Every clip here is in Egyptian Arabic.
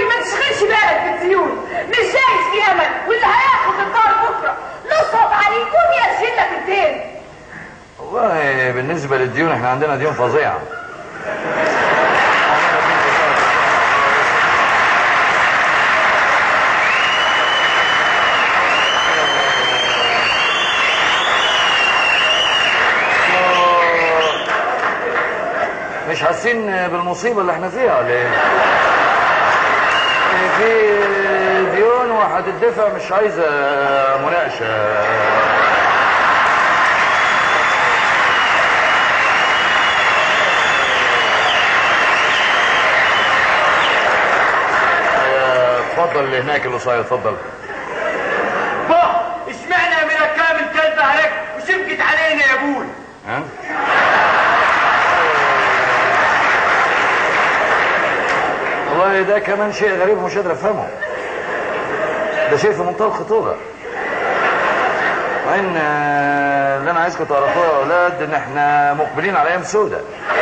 ما تشغلش بالك بالديون مش جايز في امل واللي هياخد الدار بكره نصعب عليه يكون يرجل لك الدين والله بالنسبة للديون احنا عندنا ديون فظيعة مش حاسين بالمصيبة اللي احنا فيها ولا ايه؟ في ديون وهتدفع مش عايزة مناقشة اتفضل اللي هناك اللي صاير اتفضل با اشمعنى من كامل كلب عليك وشبكت علينا يا ابوي ها؟ والله ده كمان شيء غريب مش قادر افهمه ده شيء في منتهى الخطوره مع ان آه، اللي انا عايزكم تعرفوه يا اولاد ان احنا مقبلين على ايام سودة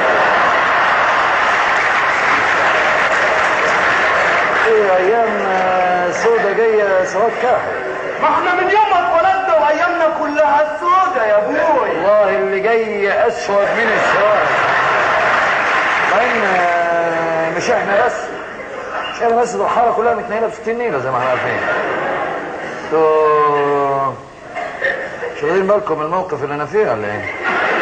ايه ايام آه، سودة جايه سواد كاحل ما احنا من يوم ما اتولدنا وايامنا كلها السودة يا ابوي والله اللي جاي اسود من السواد مع ان آه، مش احنا بس مش احنا بس ده الحاره كلها متنيله ب 60 نيله زي ما احنا عارفين انتوا مش واخدين بالكم من الموقف اللي انا فيه ولا ايه؟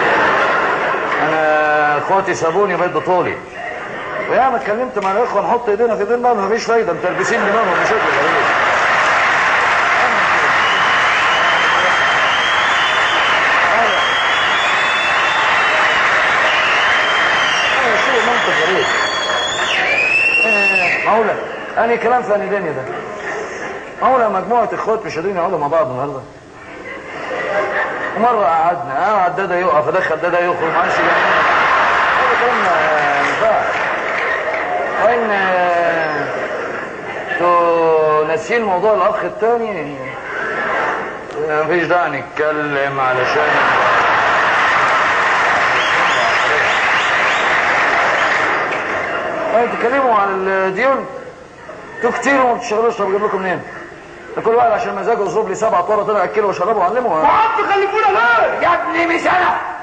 انا اخواتي سابوني بيت طولي وياما اتكلمت مع الاخوه نحط ايدينا في ايدين بعض مفيش فايده متلبسين دماغهم بشكل غريب ايوه شيء منطق غريب إيه، معقولة أنا كلام في أني دنيا ده معقولة مجموعة إخوات مش قادرين يقعدوا مع بعض النهاردة ومرة قعدنا قعد ده ده يقف أدخل ده ده يخرج ما عادش يعني هذا كلام ما ينفعش وإن آه، انتوا ناسيين موضوع الأخ التاني مفيش داعي نتكلم علشان طيب تتكلموا عن الديون انتوا كتير وما بتشتغلوش طب اجيب لكم منين؟ ده كل واحد عشان مزاجه يصوب لي سبعة طرة طلع اكله واشربه وعلمه وقعدت تخلفونا ليه يا ابني مش انا